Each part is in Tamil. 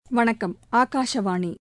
வணக்கம் ஆகாஷவாணி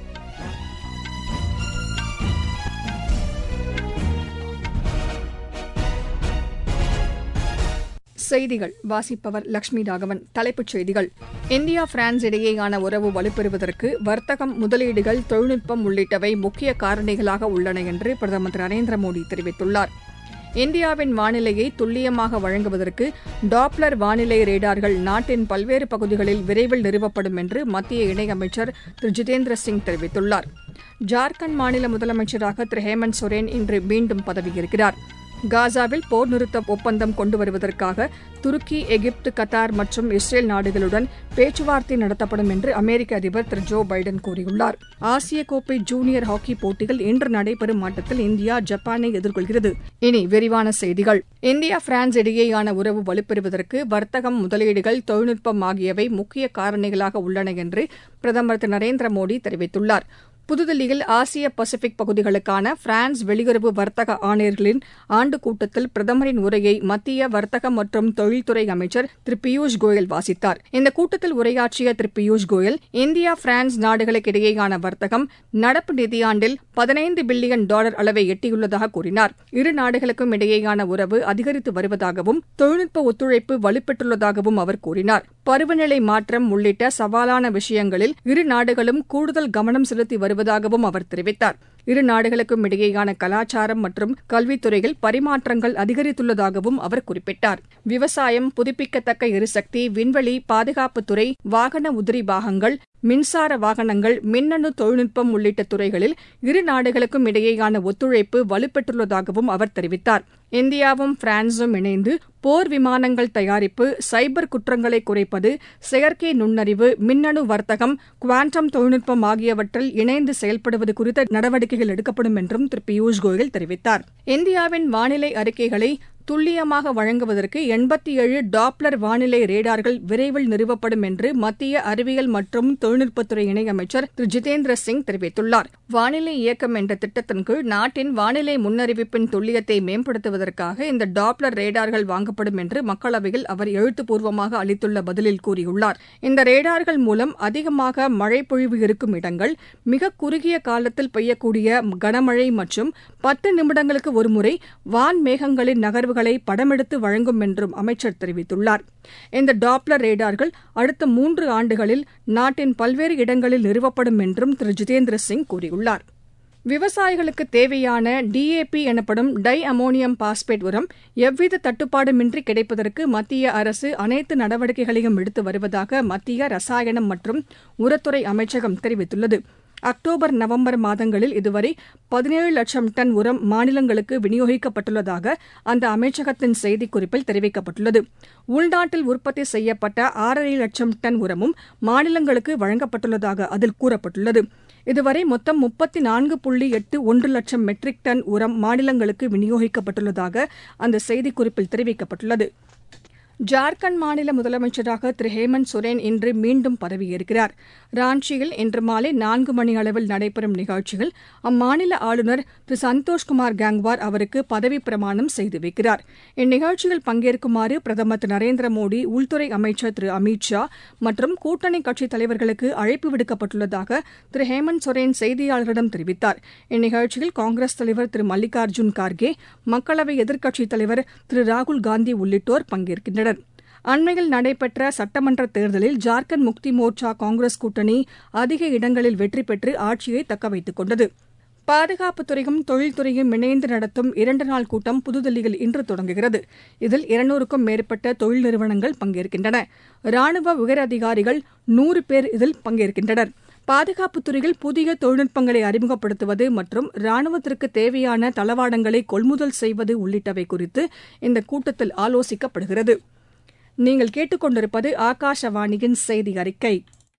செய்திகள் வாசிப்பவர் லட்சுமி ராகவன் தலைப்புச் செய்திகள் இந்தியா பிரான்ஸ் இடையேயான உறவு வலுப்பெறுவதற்கு வர்த்தகம் முதலீடுகள் தொழில்நுட்பம் உள்ளிட்டவை முக்கிய காரணிகளாக உள்ளன என்று பிரதமர் திரு நரேந்திர மோடி தெரிவித்துள்ளார் இந்தியாவின் வானிலையை துல்லியமாக வழங்குவதற்கு டாப்ளர் வானிலை ரேடார்கள் நாட்டின் பல்வேறு பகுதிகளில் விரைவில் நிறுவப்படும் என்று மத்திய இணையமைச்சர் திரு ஜிதேந்திர சிங் தெரிவித்துள்ளார் ஜார்க்கண்ட் மாநில முதலமைச்சராக திரு ஹேமந்த் சோரேன் இன்று மீண்டும் பதவியேற்கிறார் காசாவில் போர் நிறுத்த ஒப்பந்தம் கொண்டு வருவதற்காக துருக்கி எகிப்து கத்தார் மற்றும் இஸ்ரேல் நாடுகளுடன் பேச்சுவார்த்தை நடத்தப்படும் என்று அமெரிக்க அதிபர் திரு ஜோ பைடன் கூறியுள்ளார் ஆசிய கோப்பை ஜூனியர் ஹாக்கி போட்டிகள் இன்று நடைபெறும் ஆட்டத்தில் இந்தியா ஜப்பானை எதிர்கொள்கிறது இனி விரிவான செய்திகள் இந்தியா பிரான்ஸ் இடையேயான உறவு வலுப்பெறுவதற்கு வர்த்தகம் முதலீடுகள் தொழில்நுட்பம் ஆகியவை முக்கிய காரணிகளாக உள்ளன என்று பிரதமர் திரு நரேந்திர மோடி தெரிவித்துள்ளார் புதுதில்லியில் ஆசிய பசிபிக் பகுதிகளுக்கான பிரான்ஸ் வெளியுறவு வர்த்தக ஆணையர்களின் ஆண்டுக் கூட்டத்தில் பிரதமரின் உரையை மத்திய வர்த்தக மற்றும் தொழில்துறை அமைச்சர் திரு பியூஷ் கோயல் வாசித்தார் இந்த கூட்டத்தில் உரையாற்றிய திரு பியூஷ் கோயல் இந்தியா பிரான்ஸ் நாடுகளுக்கு இடையேயான வர்த்தகம் நடப்பு நிதியாண்டில் பதினைந்து பில்லியன் டாலர் அளவை எட்டியுள்ளதாக கூறினார் இரு நாடுகளுக்கும் இடையேயான உறவு அதிகரித்து வருவதாகவும் தொழில்நுட்ப ஒத்துழைப்பு வலுப்பெற்றுள்ளதாகவும் அவர் கூறினார் பருவநிலை மாற்றம் உள்ளிட்ட சவாலான விஷயங்களில் இரு நாடுகளும் கூடுதல் கவனம் செலுத்தி வருவதாகவும் அவர் தெரிவித்தார் இரு நாடுகளுக்கும் இடையேயான கலாச்சாரம் மற்றும் கல்வித்துறையில் பரிமாற்றங்கள் அதிகரித்துள்ளதாகவும் அவர் குறிப்பிட்டார் விவசாயம் புதுப்பிக்கத்தக்க எரிசக்தி விண்வெளி பாதுகாப்புத்துறை வாகன உதிரி பாகங்கள் மின்சார வாகனங்கள் மின்னணு தொழில்நுட்பம் உள்ளிட்ட துறைகளில் இரு நாடுகளுக்கும் இடையேயான ஒத்துழைப்பு வலுப்பெற்றுள்ளதாகவும் அவர் தெரிவித்தார் இந்தியாவும் பிரான்சும் இணைந்து போர் விமானங்கள் தயாரிப்பு சைபர் குற்றங்களை குறைப்பது செயற்கை நுண்ணறிவு மின்னணு வர்த்தகம் குவாண்டம் தொழில்நுட்பம் ஆகியவற்றில் இணைந்து செயல்படுவது குறித்த நடவடிக்கைகள் எடுக்கப்படும் என்றும் திரு பியூஷ் கோயல் தெரிவித்தார் இந்தியாவின் வானிலை அறிக்கைகளை துல்லியமாக வழங்குவதற்கு எண்பத்தி ஏழு டாப்ளர் வானிலை ரேடார்கள் விரைவில் நிறுவப்படும் என்று மத்திய அறிவியல் மற்றும் தொழில்நுட்பத்துறை இணையமைச்சர் திரு ஜிதேந்திர சிங் தெரிவித்துள்ளார் வானிலை இயக்கம் என்ற திட்டத்தின் கீழ் நாட்டின் வானிலை முன்னறிவிப்பின் துல்லியத்தை மேம்படுத்துவதற்காக இந்த டாப்ளர் ரேடார்கள் வாங்கப்படும் என்று மக்களவையில் அவர் எழுத்துப்பூர்வமாக அளித்துள்ள பதிலில் கூறியுள்ளார் இந்த ரேடார்கள் மூலம் அதிகமாக மழை பொழிவு இருக்கும் இடங்கள் மிக குறுகிய காலத்தில் பெய்யக்கூடிய கனமழை மற்றும் பத்து நிமிடங்களுக்கு ஒருமுறை வான் மேகங்களின் நகர்வு தகவல்களை படமெடுத்து வழங்கும் என்றும் அமைச்சர் தெரிவித்துள்ளார் இந்த டாப்ளர் ரேடார்கள் அடுத்த மூன்று ஆண்டுகளில் நாட்டின் பல்வேறு இடங்களில் நிறுவப்படும் என்றும் திரு ஜிதேந்திர சிங் கூறியுள்ளார் விவசாயிகளுக்கு தேவையான டிஏபி எனப்படும் டை அமோனியம் பாஸ்பேட் உரம் எவ்வித தட்டுப்பாடுமின்றி கிடைப்பதற்கு மத்திய அரசு அனைத்து நடவடிக்கைகளையும் எடுத்து வருவதாக மத்திய ரசாயனம் மற்றும் உரத்துறை அமைச்சகம் தெரிவித்துள்ளது அக்டோபர் நவம்பர் மாதங்களில் இதுவரை பதினேழு லட்சம் டன் உரம் மாநிலங்களுக்கு விநியோகிக்கப்பட்டுள்ளதாக அந்த அமைச்சகத்தின் செய்திக்குறிப்பில் தெரிவிக்கப்பட்டுள்ளது உள்நாட்டில் உற்பத்தி செய்யப்பட்ட ஆறரை லட்சம் டன் உரமும் மாநிலங்களுக்கு வழங்கப்பட்டுள்ளதாக அதில் கூறப்பட்டுள்ளது இதுவரை மொத்தம் முப்பத்தி நான்கு புள்ளி எட்டு ஒன்று லட்சம் மெட்ரிக் டன் உரம் மாநிலங்களுக்கு விநியோகிக்கப்பட்டுள்ளதாக அந்த செய்திக்குறிப்பில் தெரிவிக்கப்பட்டுள்ளது ஜார்க்கண்ட் மாநில முதலமைச்சராக திரு ஹேமந்த் சோரேன் இன்று மீண்டும் பதவியேற்கிறார் ராஞ்சியில் இன்று மாலை நான்கு மணி அளவில் நடைபெறும் நிகழ்ச்சியில் அம்மாநில ஆளுநர் திரு சந்தோஷ்குமார் கேங்வார் அவருக்கு பதவிப் பிரமாணம் செய்து வைக்கிறார் இந்நிகழ்ச்சியில் பங்கேற்குமாறு பிரதமர் திரு நரேந்திர மோடி உள்துறை அமைச்சர் திரு அமித் ஷா மற்றும் கூட்டணி கட்சித் தலைவர்களுக்கு அழைப்பு விடுக்கப்பட்டுள்ளதாக திரு ஹேமந்த் சோரேன் செய்தியாளர்களிடம் தெரிவித்தார் இந்நிகழ்ச்சியில் காங்கிரஸ் தலைவர் திரு மல்லிகார்ஜுன் கார்கே மக்களவை எதிர்க்கட்சித் தலைவர் திரு ராகுல் காந்தி உள்ளிட்டோர் பங்கேற்கின்றனர் அண்மையில் நடைபெற்ற சட்டமன்ற தேர்தலில் ஜார்க்கண்ட் முக்தி மோர்ச்சா காங்கிரஸ் கூட்டணி அதிக இடங்களில் வெற்றி பெற்று ஆட்சியை தக்கவைத்துக் கொண்டது பாதுகாப்புத்துறையும் தொழில்துறையும் இணைந்து நடத்தும் இரண்டு நாள் கூட்டம் புதுதில்லியில் இன்று தொடங்குகிறது இதில் இருநூறுக்கும் மேற்பட்ட தொழில் நிறுவனங்கள் பங்கேற்கின்றன ராணுவ உயரதிகாரிகள் நூறு பேர் இதில் பங்கேற்கின்றனர் பாதுகாப்புத்துறையில் புதிய தொழில்நுட்பங்களை அறிமுகப்படுத்துவது மற்றும் ராணுவத்திற்கு தேவையான தளவாடங்களை கொள்முதல் செய்வது உள்ளிட்டவை குறித்து இந்த கூட்டத்தில் ஆலோசிக்கப்படுகிறது நீங்கள் கேட்டுக்கொண்டிருப்பது ஆகாஷவாணியின் செய்தி அறிக்கை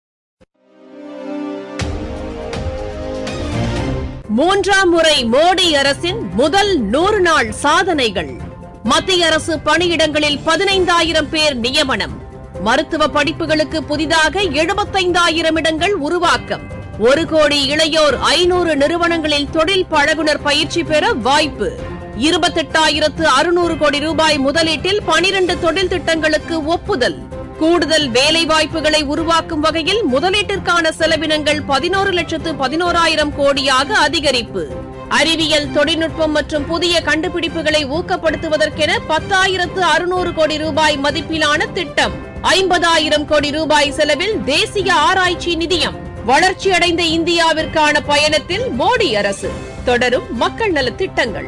மூன்றாம் முறை மோடி அரசின் முதல் நூறு நாள் சாதனைகள் மத்திய அரசு பணியிடங்களில் பதினைந்தாயிரம் பேர் நியமனம் மருத்துவ படிப்புகளுக்கு புதிதாக எழுபத்தைந்தாயிரம் இடங்கள் உருவாக்கம் ஒரு கோடி இளையோர் ஐநூறு நிறுவனங்களில் தொழில் பழகுனர் பயிற்சி பெற வாய்ப்பு இருபத்தெட்டாயிரத்து அறுநூறு கோடி ரூபாய் முதலீட்டில் பனிரண்டு தொழில் திட்டங்களுக்கு ஒப்புதல் கூடுதல் வேலைவாய்ப்புகளை உருவாக்கும் வகையில் முதலீட்டிற்கான செலவினங்கள் பதினோரு லட்சத்து பதினோராயிரம் கோடியாக அதிகரிப்பு அறிவியல் தொழில்நுட்பம் மற்றும் புதிய கண்டுபிடிப்புகளை ஊக்கப்படுத்துவதற்கென பத்தாயிரத்து அறுநூறு கோடி ரூபாய் மதிப்பிலான திட்டம் ஐம்பதாயிரம் கோடி ரூபாய் செலவில் தேசிய ஆராய்ச்சி நிதியம் வளர்ச்சியடைந்த இந்தியாவிற்கான பயணத்தில் மோடி அரசு தொடரும் மக்கள் நலத் திட்டங்கள்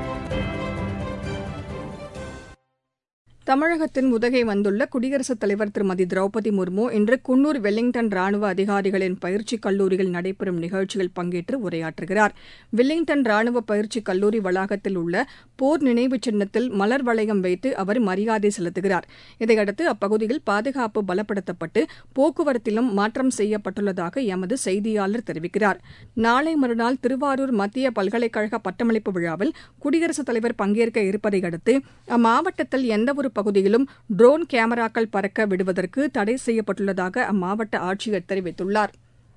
தமிழகத்தின் உதகை வந்துள்ள குடியரசுத் தலைவர் திருமதி திரௌபதி முர்மு இன்று குன்னூர் வெல்லிங்டன் ராணுவ அதிகாரிகளின் பயிற்சிக் கல்லூரியில் நடைபெறும் நிகழ்ச்சியில் பங்கேற்று உரையாற்றுகிறார் வெல்லிங்டன் ராணுவ பயிற்சிக் கல்லூரி வளாகத்தில் உள்ள போர் நினைவு சின்னத்தில் மலர் வளையம் வைத்து அவர் மரியாதை செலுத்துகிறார் இதையடுத்து அப்பகுதியில் பாதுகாப்பு பலப்படுத்தப்பட்டு போக்குவரத்திலும் மாற்றம் செய்யப்பட்டுள்ளதாக எமது செய்தியாளர் தெரிவிக்கிறார் நாளை மறுநாள் திருவாரூர் மத்திய பல்கலைக்கழக பட்டமளிப்பு விழாவில் குடியரசுத் தலைவர் பங்கேற்க இருப்பதை அடுத்து அம்மாவட்டத்தில் எந்தவொரு பகுதியிலும் ட்ரோன் கேமராக்கள் பறக்க விடுவதற்கு தடை செய்யப்பட்டுள்ளதாக அம்மாவட்ட ஆட்சியர் தெரிவித்துள்ளார்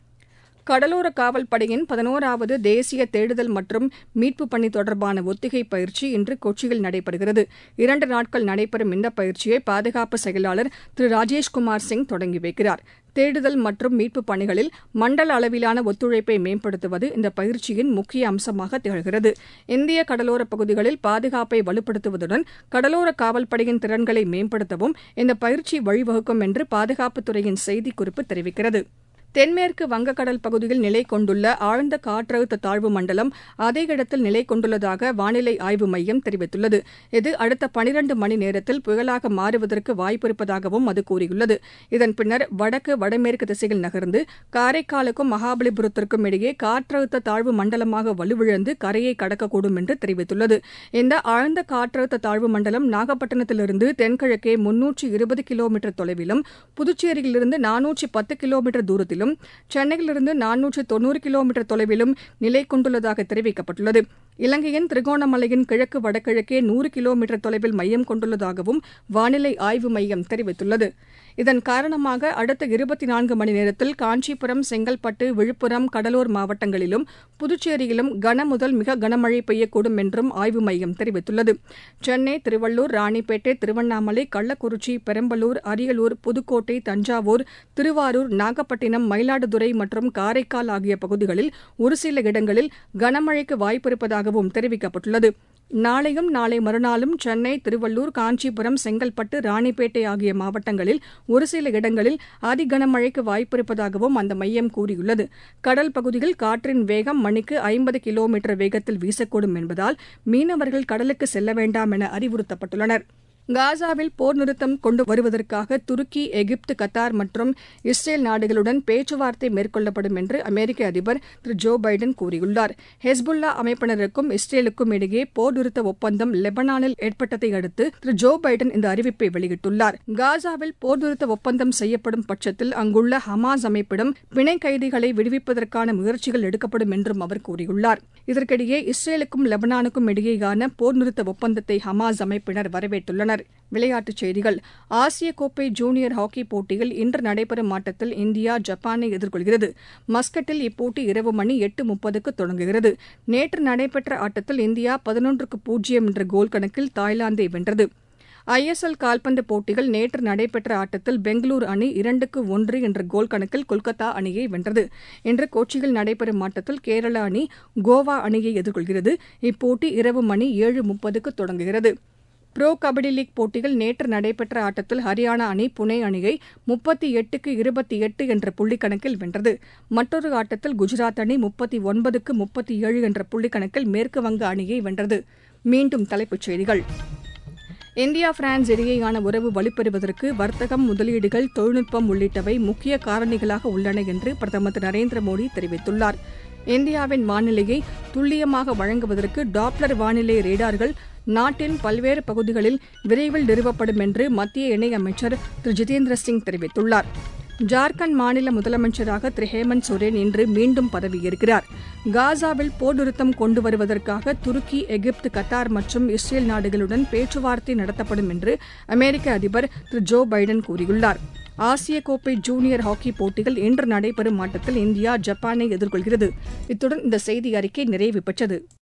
கடலோர காவல்படையின் பதினோராவது தேசிய தேடுதல் மற்றும் மீட்புப் பணி தொடர்பான ஒத்திகை பயிற்சி இன்று கொச்சியில் நடைபெறுகிறது இரண்டு நாட்கள் நடைபெறும் இந்த பயிற்சியை பாதுகாப்பு செயலாளர் திரு ராஜேஷ்குமார் சிங் தொடங்கி வைக்கிறார் தேடுதல் மற்றும் மீட்புப் பணிகளில் மண்டல அளவிலான ஒத்துழைப்பை மேம்படுத்துவது இந்த பயிற்சியின் முக்கிய அம்சமாக திகழ்கிறது இந்திய கடலோர பகுதிகளில் பாதுகாப்பை வலுப்படுத்துவதுடன் கடலோர காவல்படையின் திறன்களை மேம்படுத்தவும் இந்த பயிற்சி வழிவகுக்கும் என்று பாதுகாப்புத்துறையின் செய்திக்குறிப்பு தெரிவிக்கிறது தென்மேற்கு வங்கக்கடல் பகுதியில் நிலை கொண்டுள்ள ஆழ்ந்த காற்றழுத்த தாழ்வு மண்டலம் அதே இடத்தில் நிலை கொண்டுள்ளதாக வானிலை ஆய்வு மையம் தெரிவித்துள்ளது இது அடுத்த பனிரண்டு மணி நேரத்தில் புயலாக மாறுவதற்கு வாய்ப்பிருப்பதாகவும் அது கூறியுள்ளது இதன் பின்னர் வடக்கு வடமேற்கு திசையில் நகர்ந்து காரைக்காலுக்கும் மகாபலிபுரத்திற்கும் இடையே காற்றழுத்த தாழ்வு மண்டலமாக வலுவிழந்து கரையை கடக்கக்கூடும் என்று தெரிவித்துள்ளது இந்த ஆழ்ந்த காற்றழுத்த தாழ்வு மண்டலம் நாகப்பட்டினத்திலிருந்து தென்கிழக்கே முன்னூற்று இருபது கிலோமீட்டர் தொலைவிலும் புதுச்சேரியிலிருந்து நானூற்று பத்து கிலோமீட்டர் தூரத்திலும் சென்னையிலிருந்து நானூற்று தொன்னூறு கிலோமீட்டர் தொலைவிலும் நிலை கொண்டுள்ளதாக தெரிவிக்கப்பட்டுள்ளது இலங்கையின் திரிகோணமலையின் கிழக்கு வடகிழக்கே நூறு கிலோமீட்டர் தொலைவில் மையம் கொண்டுள்ளதாகவும் வானிலை ஆய்வு மையம் தெரிவித்துள்ளது இதன் காரணமாக அடுத்த இருபத்தி நான்கு மணி நேரத்தில் காஞ்சிபுரம் செங்கல்பட்டு விழுப்புரம் கடலூர் மாவட்டங்களிலும் புதுச்சேரியிலும் கன முதல் மிக கனமழை பெய்யக்கூடும் என்றும் ஆய்வு மையம் தெரிவித்துள்ளது சென்னை திருவள்ளூர் ராணிப்பேட்டை திருவண்ணாமலை கள்ளக்குறிச்சி பெரம்பலூர் அரியலூர் புதுக்கோட்டை தஞ்சாவூர் திருவாரூர் நாகப்பட்டினம் மயிலாடுதுறை மற்றும் காரைக்கால் ஆகிய பகுதிகளில் ஒரு சில இடங்களில் கனமழைக்கு வாய்ப்பிருப்பதாகவும் தெரிவிக்கப்பட்டுள்ளது நாளையும் நாளை மறுநாளும் சென்னை திருவள்ளூர் காஞ்சிபுரம் செங்கல்பட்டு ராணிப்பேட்டை ஆகிய மாவட்டங்களில் ஒரு சில இடங்களில் அதி கனமழைக்கு வாய்ப்பிருப்பதாகவும் அந்த மையம் கூறியுள்ளது கடல் பகுதியில் காற்றின் வேகம் மணிக்கு ஐம்பது கிலோமீட்டர் வேகத்தில் வீசக்கூடும் என்பதால் மீனவர்கள் கடலுக்கு செல்ல வேண்டாம் என அறிவுறுத்தப்பட்டுள்ளனர் காசாவில் போர் நிறுத்தம் கொண்டு வருவதற்காக துருக்கி எகிப்து கத்தார் மற்றும் இஸ்ரேல் நாடுகளுடன் பேச்சுவார்த்தை மேற்கொள்ளப்படும் என்று அமெரிக்க அதிபர் திரு ஜோ பைடன் கூறியுள்ளார் ஹெஸ்புல்லா அமைப்பினருக்கும் இஸ்ரேலுக்கும் இடையே போர் நிறுத்த ஒப்பந்தம் லெபனானில் ஏற்பட்டதை அடுத்து திரு ஜோ பைடன் இந்த அறிவிப்பை வெளியிட்டுள்ளார் காசாவில் போர் நிறுத்த ஒப்பந்தம் செய்யப்படும் பட்சத்தில் அங்குள்ள ஹமாஸ் அமைப்பிடம் பிணை கைதிகளை விடுவிப்பதற்கான முயற்சிகள் எடுக்கப்படும் என்றும் அவர் கூறியுள்ளார் இதற்கிடையே இஸ்ரேலுக்கும் லெபனானுக்கும் இடையேயான போர் நிறுத்த ஒப்பந்தத்தை ஹமாஸ் அமைப்பினர் வரவேற்றுள்ளனர் விளையாட்டுச் செய்திகள் ஆசிய கோப்பை ஜூனியர் ஹாக்கி போட்டியில் இன்று நடைபெறும் ஆட்டத்தில் இந்தியா ஜப்பானை எதிர்கொள்கிறது மஸ்கட்டில் இப்போட்டி இரவு மணி எட்டு முப்பதுக்கு தொடங்குகிறது நேற்று நடைபெற்ற ஆட்டத்தில் இந்தியா பதினொன்றுக்கு பூஜ்ஜியம் என்ற கோல் கணக்கில் தாய்லாந்தை வென்றது ஐஎஸ்எல் கால்பந்து போட்டியில் நேற்று நடைபெற்ற ஆட்டத்தில் பெங்களூரு அணி இரண்டுக்கு ஒன்று என்ற கோல் கணக்கில் கொல்கத்தா அணியை வென்றது இன்று கொச்சியில் நடைபெறும் ஆட்டத்தில் கேரள அணி கோவா அணியை எதிர்கொள்கிறது இப்போட்டி இரவு மணி ஏழு முப்பதுக்கு தொடங்குகிறது புரோ கபடி லீக் போட்டியில் நேற்று நடைபெற்ற ஆட்டத்தில் ஹரியானா அணி புனே அணியை முப்பத்தி எட்டுக்கு இருபத்தி எட்டு என்ற புள்ளிக்கணக்கில் வென்றது மற்றொரு ஆட்டத்தில் குஜராத் அணி முப்பத்தி ஒன்பதுக்கு முப்பத்தி ஏழு என்ற புள்ளிக்கணக்கில் மேற்கு வங்க அணியை வென்றது மீண்டும் தலைப்புச் செய்திகள் இந்தியா பிரான்ஸ் இடையேயான உறவு வலுப்பெறுவதற்கு வர்த்தகம் முதலீடுகள் தொழில்நுட்பம் உள்ளிட்டவை முக்கிய காரணிகளாக உள்ளன என்று பிரதமர் திரு நரேந்திர மோடி தெரிவித்துள்ளார் இந்தியாவின் வானிலையை துல்லியமாக வழங்குவதற்கு டாப்ளர் வானிலை ரேடார்கள் நாட்டின் பல்வேறு பகுதிகளில் விரைவில் நிறுவப்படும் என்று மத்திய இணையமைச்சர் திரு ஜிதேந்திர சிங் தெரிவித்துள்ளார் ஜார்க்கண்ட் மாநில முதலமைச்சராக திரு ஹேமந்த் சோரேன் இன்று மீண்டும் பதவியேற்கிறார் காசாவில் போர் நிறுத்தம் கொண்டு வருவதற்காக துருக்கி எகிப்து கத்தார் மற்றும் இஸ்ரேல் நாடுகளுடன் பேச்சுவார்த்தை நடத்தப்படும் என்று அமெரிக்க அதிபர் திரு ஜோ பைடன் கூறியுள்ளார் ஆசிய கோப்பை ஜூனியர் ஹாக்கி போட்டியில் இன்று நடைபெறும் ஆட்டத்தில் இந்தியா ஜப்பானை எதிர்கொள்கிறது இத்துடன் இந்த செய்தி அறிக்கை நிறைவு பெற்றது